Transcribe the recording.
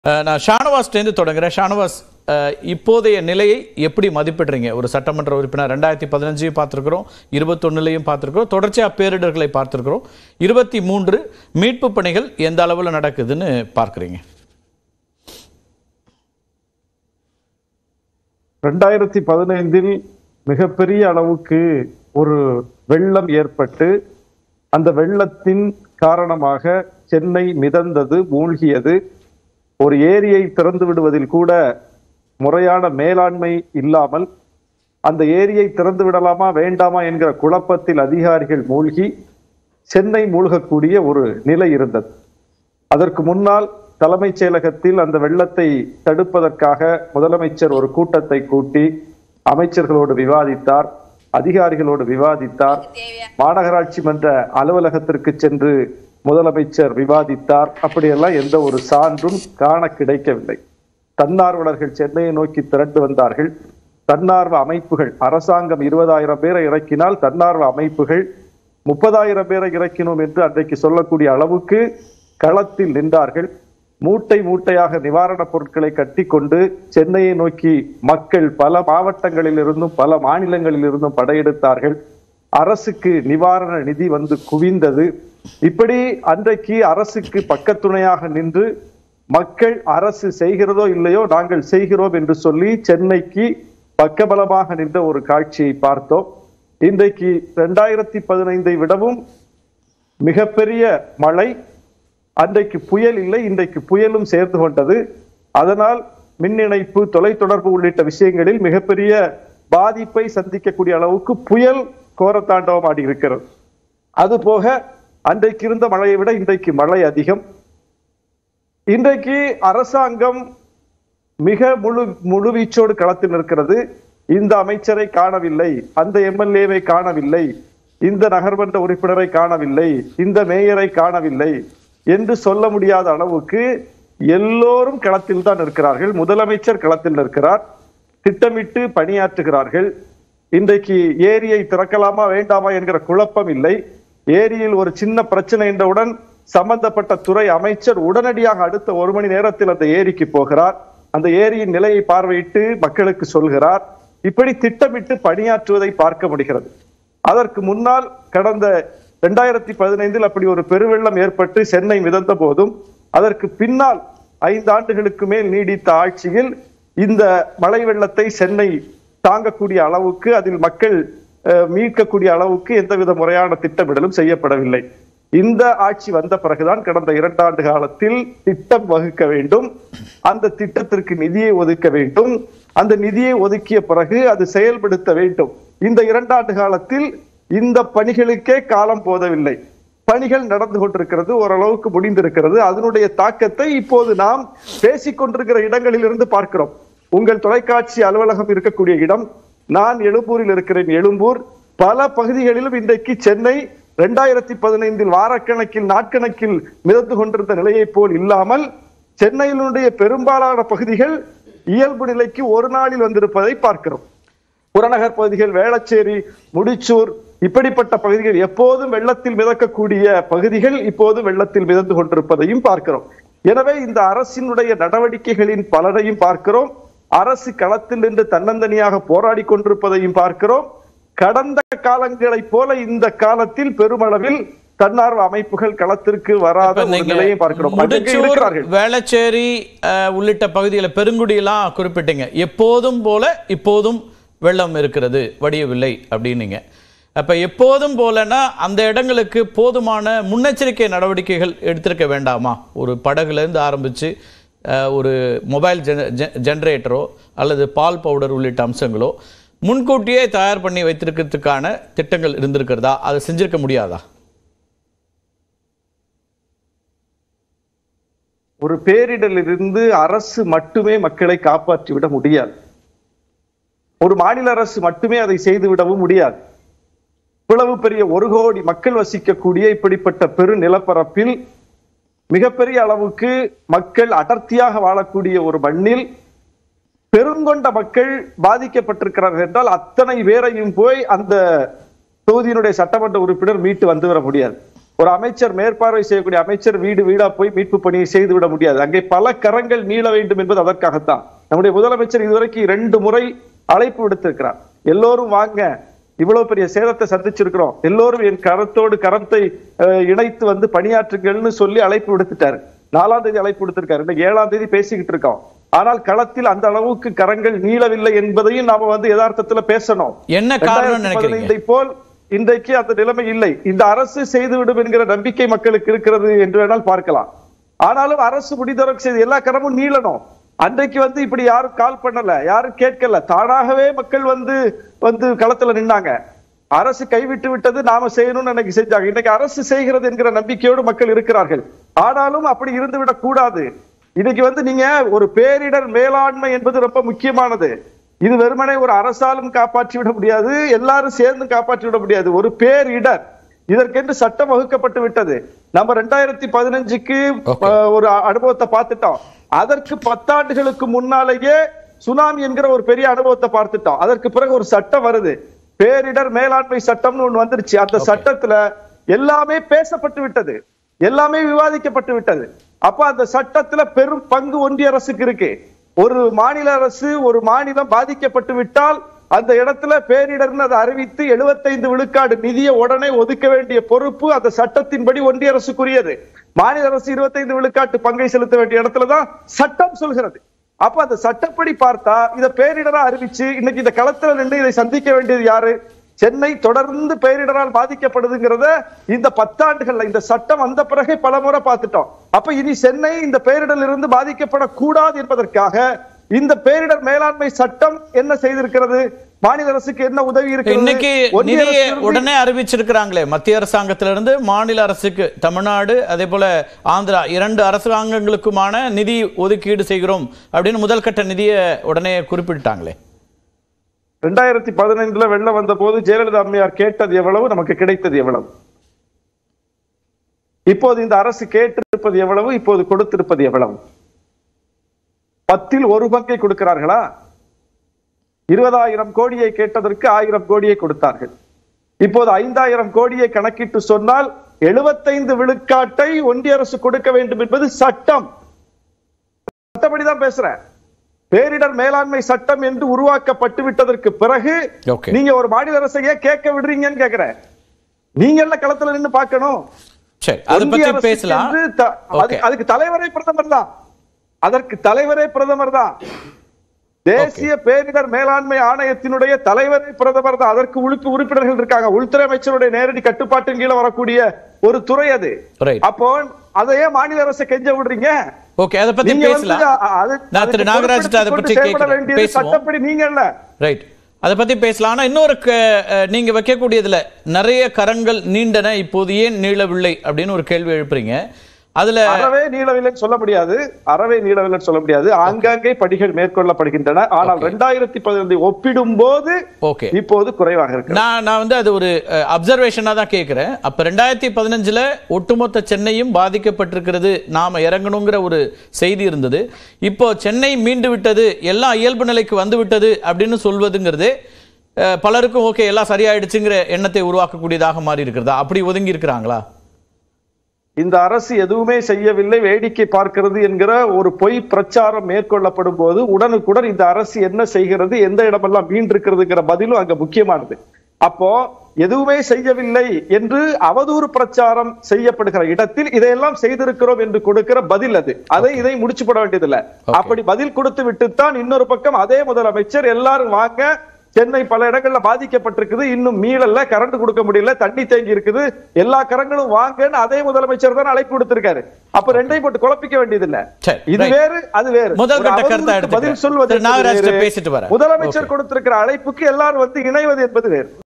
அஹ், நான் ஷானவாஸ்லேருந்து தொடங்குறேன் ஷானவாஸ் அஹ், இப்போதைய நிலையை எப்படி மதிப்பிடுறீங்க ஒரு சட்டமன்ற உறுப்பினர் ரெண்டாயிரத்தி பதினஞ்சையும் பார்த்துருக்குறோம் இருபத்தொன்னுலையும் பார்த்துருக்குறோம் தொடர்ச்சியாக பேரிடர்களை பார்த்துருக்குறோம் இருபத்தி மூன்று மீட்பு பணிகள் எந்த அளவில் நடக்குதுன்னு பார்க்குறீங்க ரெண்டாயிரத்தி பதினைந்தில் மிகப்பெரிய அளவுக்கு ஒரு வெள்ளம் ஏற்பட்டு அந்த வெள்ளத்தின் காரணமாக சென்னை மிதந்தது மூழ்கியது ஒரு ஏரியை திறந்து விடுவதில் கூட முறையான மேலாண்மை இல்லாமல் அந்த ஏரியை திறந்து விடலாமா வேண்டாமா என்கிற குழப்பத்தில் அதிகாரிகள் மூழ்கி சென்னை மூழ்கக்கூடிய ஒரு நிலை இருந்தது அதற்கு முன்னால் தலைமைச் செயலகத்தில் அந்த வெள்ளத்தை தடுப்பதற்காக முதலமைச்சர் ஒரு கூட்டத்தை கூட்டி அமைச்சர்களோடு விவாதித்தார் அதிகாரிகளோடு விவாதித்தார் மாநகராட்சி மன்ற அலுவலகத்திற்கு சென்று முதலமைச்சர் விவாதித்தார் அப்படியெல்லாம் எந்த ஒரு சான்றும் காண கிடைக்கவில்லை தன்னார்வலர்கள் சென்னையை நோக்கி திரண்டு வந்தார்கள் தன்னார்வ அமைப்புகள் அரசாங்கம் இருபதாயிரம் பேரை இறக்கினால் தன்னார்வ அமைப்புகள் முப்பதாயிரம் பேரை இறக்கினோம் என்று அன்றைக்கு சொல்லக்கூடிய அளவுக்கு களத்தில் நின்றார்கள் மூட்டை மூட்டையாக நிவாரணப் பொருட்களை கட்டி கொண்டு சென்னையை நோக்கி மக்கள் பல மாவட்டங்களில் இருந்தும் பல மாநிலங்களில் இருந்தும் படையெடுத்தார்கள் அரசுக்கு நிவாரண நிதி வந்து குவிந்தது இப்படி அன்றைக்கு அரசுக்கு பக்கத்துணையாக நின்று மக்கள் அரசு செய்கிறதோ இல்லையோ நாங்கள் செய்கிறோம் என்று சொல்லி சென்னைக்கு பக்கபலமாக நின்ற ஒரு காட்சியை பார்த்தோம் இன்றைக்கு இரண்டாயிரத்தி பதினைந்தை விடவும் மிகப்பெரிய மழை அன்றைக்கு புயல் இல்லை இன்றைக்கு புயலும் சேர்ந்து கொண்டது அதனால் மின் இணைப்பு தொலைத்தொடர்பு உள்ளிட்ட விஷயங்களில் மிகப்பெரிய பாதிப்பை சந்திக்கக்கூடிய அளவுக்கு புயல் கோரத்தாண்டவம் ஆடி இருக்கிறது அது போக அன்றைக்கு இருந்த மழையை விட இன்றைக்கு மழை அதிகம் இன்றைக்கு அரசாங்கம் மிக முழு முழுவீச்சோடு களத்தில் இருக்கிறது இந்த அமைச்சரை காணவில்லை அந்த எம்எல்ஏவை காணவில்லை இந்த நகர்மன்ற உறுப்பினரை காணவில்லை இந்த மேயரை காணவில்லை என்று சொல்ல முடியாத அளவுக்கு எல்லோரும் களத்தில் தான் இருக்கிறார்கள் முதலமைச்சர் களத்தில் இருக்கிறார் திட்டமிட்டு பணியாற்றுகிறார்கள் இன்றைக்கு ஏரியை திறக்கலாமா வேண்டாமா என்கிற குழப்பம் இல்லை ஏரியில் ஒரு சின்ன பிரச்சனை என்றவுடன் சம்பந்தப்பட்ட துறை அமைச்சர் உடனடியாக அடுத்த ஒரு மணி நேரத்தில் அந்த ஏரிக்கு போகிறார் அந்த ஏரியின் நிலையை பார்வையிட்டு மக்களுக்கு சொல்கிறார் இப்படி திட்டமிட்டு பணியாற்றுவதை பார்க்க முடிகிறது அதற்கு முன்னால் கடந்த இரண்டாயிரத்தி பதினைந்தில் அப்படி ஒரு பெருவெள்ளம் ஏற்பட்டு சென்னை மிதந்த போதும் அதற்கு பின்னால் ஐந்து ஆண்டுகளுக்கு மேல் நீடித்த ஆட்சியில் இந்த மழை வெள்ளத்தை சென்னை தாங்கக்கூடிய அளவுக்கு அதில் மக்கள் அஹ், மீட்கக்கூடிய அளவுக்கு எந்தவித முறையான திட்டமிடலும் செய்யப்படவில்லை இந்த ஆட்சி வந்த பிறகுதான் கடந்த இரண்டாண்டு காலத்தில் திட்டம் வகுக்க வேண்டும் அந்த திட்டத்திற்கு நிதியை ஒதுக்க வேண்டும் அந்த நிதியை ஒதுக்கிய பிறகு அது செயல்படுத்த வேண்டும் இந்த இரண்டாண்டு காலத்தில் இந்த பணிகளுக்கே காலம் போதவில்லை பணிகள் நடந்து கொண்டிருக்கிறது ஓரளவுக்கு முடிந்திருக்கிறது அதனுடைய தாக்கத்தை இப்போது நாம் பேசிக் கொண்டிருக்கிற இடங்களில் இருந்து பார்க்கிறோம் உங்கள் தொலைக்காட்சி அலுவலகம் இருக்கக்கூடிய இடம் நான் எழும்பூரில் இருக்கிறேன் எழும்பூர் பல பகுதிகளிலும் இன்றைக்கு சென்னை இரண்டாயிரத்தி பதினைந்தில் வாரக்கணக்கில் நாட்கணக்கில் மிதந்து கொண்டிருந்த நிலையைப் போல் இல்லாமல் சென்னையினுடைய பெரும்பாலான பகுதிகள் இயல்பு நிலைக்கு ஒரு நாளில் வந்திருப்பதை பார்க்கிறோம் புறநகர் பகுதிகள் வேளச்சேரி முடிச்சூர் இப்படிப்பட்ட பகுதிகள் எப்போதும் வெள்ளத்தில் மிதக்கக்கூடிய பகுதிகள் இப்போது வெள்ளத்தில் மிதந்து கொண்டிருப்பதையும் பார்க்கிறோம் எனவே இந்த அரசினுடைய நடவடிக்கைகளின் பலரையும் பார்க்கிறோம் அரசு களத்தில் நின்று தன்னந்தனியாக போராடி கொண்டிருப்பதையும் பார்க்கிறோம் கடந்த காலங்களைப் போல இந்த காலத்தில் பெருமளவில் தன்னார்வ அமைப்புகள் களத்திற்கு வராத இப்ப ஒரு நீங்க நிலையை பார்க்கிறோம் அங்கங்கே முடிச்சூர் இருக்கிறார்கள் வேளச்சேரி அஹ், உள்ளிட்ட பகுதிகளை பெருங்குடியெல்லாம் குறிப்பிட்டீங்க எப்போதும் போல இப்போதும் வெள்ளம் இருக்கிறது வடியவில்லை அப்படின்னீங்க அப்ப எப்போதும் போலனா அந்த இடங்களுக்கு போதுமான முன்னெச்சரிக்கை நடவடிக்கைகள் எடுத்திருக்க வேண்டாமா ஒரு படகுல இருந்து ஆரம்பிச்சு அஹ், ஒரு மொபைல் ஜெனரேட்டரோ அல்லது பால் பவுடர் உள்ளிட்ட அம்சங்களோ முன்கூட்டியே தயார் பண்ணி வைத்திருக்கிறதுக்கான திட்டங்கள் இருந்திருக்கிறதா அதை செஞ்சிருக்க முடியாதா ஒரு பேரிடரிலிருந்து அரசு மட்டுமே மக்களை காப்பாற்றி விட முடியாது ஒரு மாநில அரசு மட்டுமே அதை செய்து விடவும் முடியாது இவ்வளவு பெரிய ஒரு கோடி மக்கள் வசிக்கக்கூடிய இப்படிப்பட்ட பெரு நிலப்பரப்பில் மிகப்பெரிய அளவுக்கு மக்கள் அடர்த்தியாக வாழக்கூடிய ஒரு மண்ணில் பெருங்கொண்ட மக்கள் பாதிக்கப்பட்டிருக்கிறார்கள் என்றால் அத்தனை பேரையும் போய் அந்த தொகுதியினுடைய சட்டமன்ற உறுப்பினர் மீட்டு வந்து வர முடியாது ஒரு அமைச்சர் மேற்பார்வை செய்யக்கூடிய அமைச்சர் வீடு வீடா போய் மீட்பு பணியை செய்து விட முடியாது அங்கே பல கரங்கள் நீள வேண்டும் என்பது அதற்காகத்தான் நம்முடைய முதலமைச்சர் இதுவரைக்கும் இரண்டு முறை அழைப்பு விடுத்திருக்கிறார் எல்லோரும் வாங்க இவ்வளவு பெரிய சேதத்தை சந்திச்சிருக்கிறோம் எல்லோரும் என் கரத்தோடு கரத்தை அஹ், இணைத்து வந்து பணியாற்றுங்கள்னு சொல்லி அழைப்பு விடுத்துட்டாரு நாலாம் தேதி அழைப்பு விடுத்திருக்காரு இன்னைக்கு ஏழாம் தேதி பேசிக்கிட்டு இருக்கோம் ஆனால் களத்தில் அந்த அளவுக்கு கரங்கள் நீளவில்லை என்பதையும் நாம வந்து யதார்த்தத்துல பேசணும் என்ன காரணம்னு நினைக்கிறீங்க 2015 போல் இன்றைக்கு அந்த நிலைமை இல்லை இந்த அரசு செய்துவிடும் என்கிற நம்பிக்கை மக்களுக்கு இருக்கிறது என்று வேணால் பார்க்கலாம் ஆனாலும் அரசு முடிந்தவரைக்கும் செய்து எல்லா கரமும் நீளணும் அன்றைக்கு வந்து இப்படி யாரும் கால் பண்ணல யாரும் கேட்கல தானாகவே மக்கள் வந்து வந்து களத்துல நின்னாங்க அரசு கைவிட்டு விட்டது நாம செய்யணும்னு அன்னைக்கு செஞ்சாங்க இன்னைக்கு அரசு செய்கிறது என்கிற நம்பிக்கையோடு மக்கள் இருக்கிறார்கள் ஆனாலும் அப்படி இருந்து விடக் கூடாது இன்னைக்கு வந்து நீங்க ஒரு பேரிடர் மேலாண்மை என்பது ரொம்ப முக்கியமானது இது வெறுமனே ஒரு அரசாலும் காப்பாற்றி விட முடியாது எல்லாரும் சேர்ந்து காப்பாற்றி விட முடியாது ஒரு பேரிடர் இதற்கென்று சட்டம் வகுக்கப்பட்டு விட்டது நம்ம ரெண்டாயிரத்தி பதினஞ்சுக்கு Okay. ஒரு அ- அனுபவத்தை பார்த்துட்டோம் அதற்கு பத்தாண்டுகளுக்கு முன்னாலேயே சுனாமி என்கிற ஒரு பெரிய அனுபவத்தை பார்த்துட்டோம் அதற்கு பிறகு ஒரு சட்டம் வருது பேரிடர் மேலாண்மை சட்டம்னு ஒண்ணு வந்துருச்சு அந்த சட்டத்துல எல்லாமே பேசப்பட்டு விட்டது எல்லாமே விவாதிக்கப்பட்டு விட்டது அப்ப அந்த சட்டத்துல பெரும் பங்கு ஒன்றிய அரசுக்கு இருக்கு ஒரு மாநில அரசு ஒரு மாநிலம் பாதிக்கப்பட்டு விட்டால் அந்த இடத்துல பேரிடர்னு அதை அறிவித்து 75 விழுக்காடு நிதியை உடனே ஒதுக்க வேண்டிய பொறுப்பு அந்த சட்டத்தின்படி ஒன்றிய அரசுக்குரியது மாநில அரசு 25 விழுக்காட்டு பங்கை செலுத்த வேண்டிய இடத்துலதான் சட்டம் சொல்கிறது அப்ப அந்த சட்டப்படி பார்த்தா இத பேரிடரா அறிவிச்சு இன்னைக்கு இந்த களத்துல நின்று இதை சந்திக்க வேண்டியது யாரு சென்னை தொடர்ந்து பேரிடரால் பாதிக்கப்படுதுங்கிறத இந்த பத்தாண்டுகள்ல இந்த சட்டம் வந்த பிறகு பல முறை பார்த்துட்டோம் அப்ப இனி சென்னை இந்த பேரிடரில் இருந்து பாதிக்கப்படக்கூடாது என்பதற்காக இந்த பேரிடர் மேலாண்மை சட்டம் என்ன செய்திருக்கிறது மாநில அரசுக்கு என்ன உதவி இருக்கிறது இன்னைக்கு ஒன்றிய நிதியை அரசிலிருந்து- உடனே அறிவிச்சிருக்கிறாங்களே மத்திய அரசாங்கத்திலிருந்து மாநில அரசுக்கு தமிழ்நாடு அதே போல ஆந்திரா இரண்டு அரசாங்கங்களுக்குமான நிதி ஒதுக்கீடு செய்கிறோம் அப்படின்னு முதல் கட்ட நிதியை உடனே குறிப்பிட்டாங்களே ரெண்டாயிரத்தி பதினைந்துல வெள்ளம் வந்த போது ஜெயலலிதா அம்மையார் கேட்டது எவ்வளவு நமக்கு கிடைத்தது எவ்வளவு இப்போது இந்த அரசு கேட்டிருப்பது எவ்வளவு இப்போது கொடுத்திருப்பது எவ்வளவு பத்தில் ஒரு பங்கை கொடுக்கிறார்களா இருபதாயிரம் கோடியை கேட்டதற்கு ஆயிரம் கோடியை கொடுத்தார்கள் இப்போது ஐந்தாயிரம் கோடியை கணக்கிட்டு சொன்னால் எழுபத்தைந்து விழுக்காட்டை ஒன்றிய அரசு கொடுக்க வேண்டும் என்பது சட்டம் சட்டப்படிதான் பேசுறேன் பேரிடர் மேலாண்மை சட்டம் என்று உருவாக்கப்பட்டு விட்டதற்கு பிறகு Okay. நீங்க ஒரு மாநில அரசை ஏன் கேட்க விடுறீங்கன்னு கேக்குறேன் நீங்க எல்லாம் களத்துல நின்னு பார்க்கணும் சரி அதை ஒன்றிய பத்தி அரசுக்கு பேசலாம் என்று த- Okay. அது- அதுக்கு தலைவரே பிரதமர் தான் அதற்கு தலைவரே பிரதமர் தான் தேசிய பேரிடர் மேலாண்மை ஆணையத்தினுடைய தலைவரே பிரதமர் தான் அதற்கு உறுப்பு உறுப்பினர்கள் இருக்காங்க உள்துறை அமைச்சருடைய நேரடி கட்டுப்பாட்டின் கீழே வரக்கூடிய ஒரு துறை அது Right. அப்போ அதையே மாநில அரசை கெஞ்ச விடுறீங்க ஓகே அதை பத்தி நீங்க வந்து பேசலாம் அ- அது- நான் திரு அதுக்கு நாகராஜ் அதை பொறுப்பெடுத்துக் பற்றி கொண்டு செயல்பட கேட்கிறேன் வேண்டியது பேசுவோம் சட்டப்படி நீங்க இல்ல ரைட் அதை பத்தி பேசலாம் ஆனா இன்னொரு க- அஹ், நீங்க வைக்கக்கூடியதுல நிறைய கரங்கள் நீண்டன இப்போது ஏன் நீளவில்லை அப்படின்னு ஒரு கேள்வி எழுப்புறீங்க அதுல அறவே நீளவில்லைன்னு சொல்ல முடியாது அறவே நீளவில்லைன்னு சொல்ல முடியாது ஆங்காங்கே படிகள் மேற்கொள்ளப்படுகின்றன ஆனால் ரெண்டாயிரத்தி பதினைந்து ஒப்பிடும் போது ஓகே இப்போது குறைவாக இருக்கு நான் நான் வந்து அது ஒரு அப்சர்வேஷனா தான் கேட்கிறேன் அப்ப ரெண்டாயிரத்தி பதினஞ்சுல ஒட்டுமொத்த சென்னையும் பாதிக்கப்பட்டிருக்கிறது நாம இறங்கணுங்கிற ஒரு செய்தி இருந்தது இப்போ சென்னை மீண்டு விட்டது எல்லாம் இயல்பு நிலைக்கு வந்து விட்டது அப்படின்னு சொல்வதுங்கிறது அஹ், பலருக்கும் ஓகே எல்லாம் சரியாயிடுச்சுங்கிற எண்ணத்தை உருவாக்கக்கூடியதாக மாறி இருக்கிறதா அப்படி ஒதுங்கி இருக்கிறாங்களா இந்த அரசு எதுவுமே செய்யவில்லை வேடிக்கை பார்க்கிறது என்கிற ஒரு பொய் பிரச்சாரம் மேற்கொள்ளப்படும் போது உடனுக்குடன் இந்த அரசு என்ன செய்கிறது எந்த இடமெல்லாம் மீண்டிருக்கிறதுங்கிற பதிலும் அங்க முக்கியமானது அப்போ எதுவுமே செய்யவில்லை என்று அவதூறு பிரச்சாரம் செய்யப்படுகிற இடத்தில் இதையெல்லாம் செய்திருக்கிறோம் என்று கொடுக்கிற பதில் அது அதை இதை முடிச்சு போட வேண்டியதில்லை அப்படி பதில் கொடுத்து விட்டுத்தான் இன்னொரு பக்கம் அதே முதலமைச்சர் எல்லாரும் வாங்க சென்னை பல இடங்கள்ல பாதிக்கப்பட்டிருக்குது இன்னும் மீளல்ல கரண்ட் கொடுக்க முடியல தண்ணி தேங்கி இருக்குது எல்லா கரங்களும் வாங்கன்னு அதே முதலமைச்சர் தான் அழைப்பு கொடுத்திருக்காரு அப்ப ரெண்டையும் போட்டு குழப்பிக்க வேண்டியதில்லை சரி, இது right. வேறு அது வேறு முதல் ஒரு கட்ட கருத்தை அவதூறுக்கு எடுத்துக்கிறேன். பதில் சொல்வது திரு நாகராஜ் என்பது வேறு. பேசிட்டு வரேன். முதலமைச்சர் Okay. கொடுத்திருக்கிற அழைப்புக்கு எல்லாரும் வந்து இணைவது என்பது வேறு